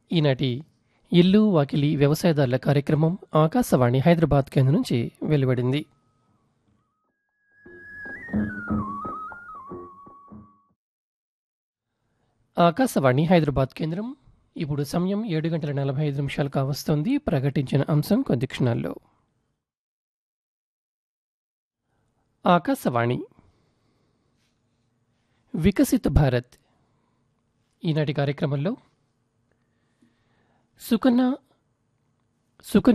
ఈనాటి ఇల్లు వాకిలి వ్యవసాయదారుల కార్యక్రమం ఆకాశవాణి హైదరాబాద్ కేంద్రం నుంచి వెలువడింది ఆకాశవాణి హైదరాబాద్ కేంద్రం ఇప్పుడు సమయం ఏడు గంటల నలభై ఐదు నిమిషాలు కావస్తోంది ప్రకటించిన అంశం కొద్ది క్షణాల్లో ఆకాశవాణి వికసిత భారత్ ఈనాటి కార్యక్రమంలో సుకన్య సుకన్య